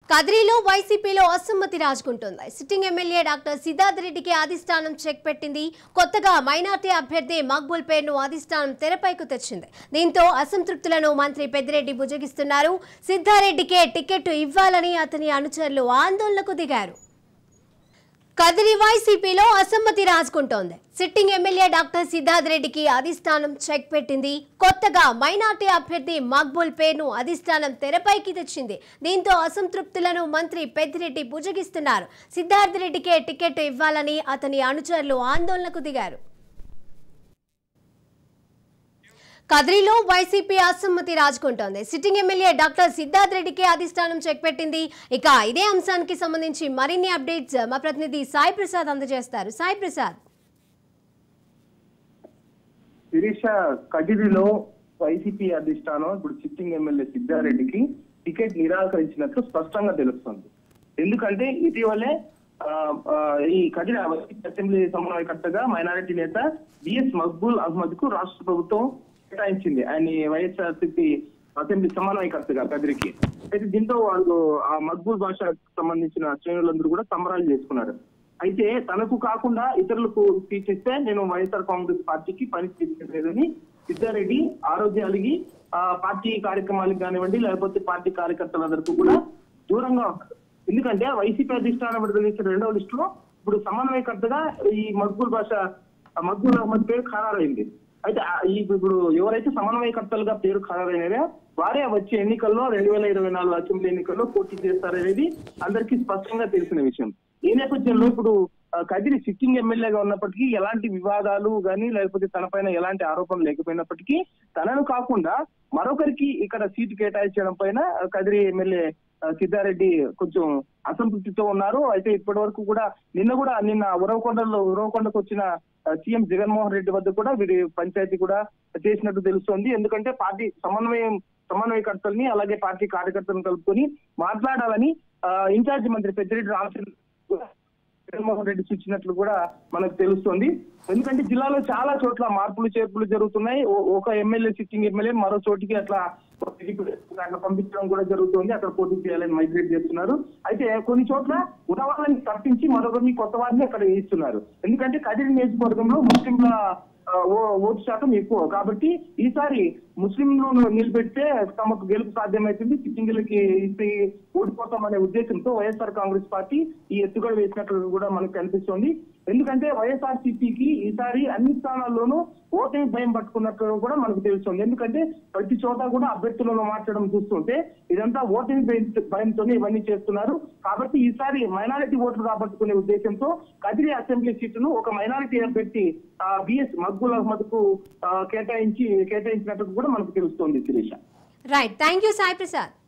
కదిరిలో వైసీపీలో అసమ్మతి రాజుకుంటోంది సిట్టింగ్ ఎమ్మెల్యే డాక్టర్ సిద్ధార్థ్ రెడ్డికి అధిష్టానం చెక్ పెట్టింది కొత్తగా మైనార్టీ అభ్యర్థి మక్బుల్ పేరును అధిష్టానం తెరపైకు తెచ్చింది దీంతో అసంతృప్తులను మంత్రి పెద్దిరెడ్డి భుజగిస్తున్నారు సిద్ధారెడ్డికే టికెట్ ఇవ్వాలని అతని అనుచరులు ఆందోళనకు దిగారు కదిరి వైసీపీలో అసమ్మతి రాజుకుంటోంది సిట్టింగ్ ఎమ్మెల్యే డాక్టర్ సిద్ధార్థ్ రెడ్డికి అధిష్టానం చెక్ పెట్టింది కొత్తగా మైనార్టీ అభ్యర్థి మక్బుల్ పేరును అధిష్టానం తెరపైకి తెచ్చింది దీంతో అసంతృప్తులను మంత్రి పెద్దిరెడ్డి భుజగిస్తున్నారు సిద్ధార్థ్ రెడ్డికే టికెట్ ఇవ్వాలని అతని అనుచరులు ఆందోళనకు దిగారు కదిరిలో వైసీపీ అసమ్మతి రాజుకుంటోంది సిట్టింగ్ ఎమ్మెల్యే డాక్టర్ సిద్ధార్థ్ రెడ్డికి అధిష్టానం చెక్ పెట్టింది ఇక ఇదే అంశానికి సంబంధించి మరిన్ని అప్డేట్స్ మా ప్రతినిధి సాయి ప్రసాద్ అందజేస్తారు సాయి ప్రసాద్ శిరీష కదిరిలో వైసీపీ అధిష్టానం ఇప్పుడు సిట్టింగ్ ఎమ్మెల్యే సిద్ధారెడ్డికి టికెట్ నిరాకరించినట్లు స్పష్టంగా తెలుస్తుంది ఎందుకంటే ఇటీవలే ఆ, ఆ, ఈ కదిరి వైసీపీ అసెంబ్లీ సమన్వయకర్తగా మైనారిటీ నేత బిఎస్ మక్బూల్ అహ్మద్ కు రాష్ట్ర ప్రభుత్వం కేటాయించింది ఆయన వైఎస్ఆర్సీపీ అసెంబ్లీ సమన్వయకర్తగా కదిరికి అయితే దీంతో వాళ్ళు ఆ మక్బూల్ భాషకు సంబంధించిన శ్రేణులందరూ కూడా సంబరాలు చేసుకున్నారు అయితే తనకు కాకుండా ఇతరులకు స్పీచ్ ఇస్తే నేను వైఎస్ఆర్ కాంగ్రెస్ పార్టీకి పని చేయలేదని సిద్ధారెడ్డి ఆరోగ్యం అలిగి ఆ పార్టీ కార్యక్రమాలకు కానివ్వండి లేకపోతే పార్టీ కార్యకర్తలందరికీ కూడా దూరంగా ఉన్నారు ఎందుకంటే వైసీపీ అధిష్టానం విడుదల చేసిన రెండవ లిస్టులో ఇప్పుడు సమన్వయకర్తగా ఈ మక్బూల్ భాష ఆ మక్బూల్ అహ్మద్ పేరు ఖరారైంది అయితే ఆ- ఈ ఇప్పుడు ఎవరైతే సమన్వయకర్తలుగా పేరు ఖరారైనదో వారే వచ్చే ఎన్నికల్లో రెండు వేల ఇరవై నాలుగు అసెంబ్లీ ఎన్నికల్లో పోటీ చేస్తారనేది అందరికీ స్పష్టంగా తెలిసిన విషయం ఈ నేపథ్యంలో ఇప్పుడు ఆ, కదిరి సిట్టింగ్ ఎమ్మెల్యేగా ఉన్నప్పటికీ ఎలాంటి వివాదాలు గానీ లేకపోతే తన పైన ఎలాంటి ఆరోపణలు లేకపోయినప్పటికీ తనను కాకుండా మరొకరికి ఇక్కడ సీటు కేటాయించడం పైన ఆ, కదిరి ఎమ్మెల్యే ఆ, సిద్ధారెడ్డి కొంచెం అసంతృప్తితో ఉన్నారు అయితే ఇప్పటి వరకు కూడా నిన్న కూడా నిన్న ఉరవకొండలో ఉరవకొండకు వచ్చిన ఆ, సీఎం జగన్మోహన్ రెడ్డి వద్ద కూడా వీరి పంచాయతీ కూడా చేసినట్టు తెలుస్తోంది ఎందుకంటే పార్టీ సమన్వయం సమన్వయకర్తల్ని అలాగే పార్టీ కార్యకర్తలను కలుపుకొని మాట్లాడాలని ఆ, ఇన్ఛార్జి మంత్రి పెద్దిరెడ్డి రామచంద్ర కూడా జగన్మోహన్ రెడ్డి సూచించినట్లు కూడా మనకు తెలుస్తుంది ఎందుకంటే జిల్లాలో చాలా చోట్ల మార్పులు చేర్పులు జరుగుతున్నాయి ఓ- ఒక ఎమ్మెల్యే సిట్టింగ్ ఎమ్మెల్యే మరో చోటికి అట్లా అట్లా పంపించడం కూడా జరుగుతుంది అక్కడ పోటీ చేయాలని మైగ్రేట్ చేస్తున్నారు అయితే కొన్ని చోట్ల ఉన్న వాళ్ళని తప్పించి మరొకరిని కొత్త వారిని అక్కడ వేయిస్తున్నారు ఎందుకంటే కదిరి నియోజకవర్గంలో ముస్లింల ఆ, ఓ- ఓటు శాతం ఎక్కువ కాబట్టి ఈసారి ముస్లింలను నిలబెడితే తమకు గెలుపు సాధ్యమవుతుంది సిట్టింగులకి ఇస్తే ఓడిపోతాం అనే ఉద్దేశంతో వైఎస్ఆర్ కాంగ్రెస్ పార్టీ ఈ ఎత్తుగడ వేసినట్లు కూడా మనకు కనిపిస్తోంది ఎందుకంటే వైఎస్ఆర్ సిపికి ఈసారి అన్ని స్థానాల్లోనూ ఓటింగ్ భయం పట్టుకున్నట్లు కూడా మనకు తెలుస్తుంది ఎందుకంటే ప్రతి చోట కూడా అభ్యర్థులను మార్చడం చూస్తుంటే ఇదంతా ఓటింగ్ భయం- భయంతోనే ఇవన్నీ చేస్తున్నారు కాబట్టి ఈసారి మైనారిటీ ఓట్లు రాబట్టుకునే ఉద్దేశంతో కదిరి అసెంబ్లీ సీటును ఒక మైనారిటీ అభ్యర్థి బిఎస్ మక్బుల్ అహ్మద్ కు ఆ, కేటాయించి కేటాయించినట్టు కూడా మనకు తెలుస్తోంది Shirisha right thank you Sai Prasad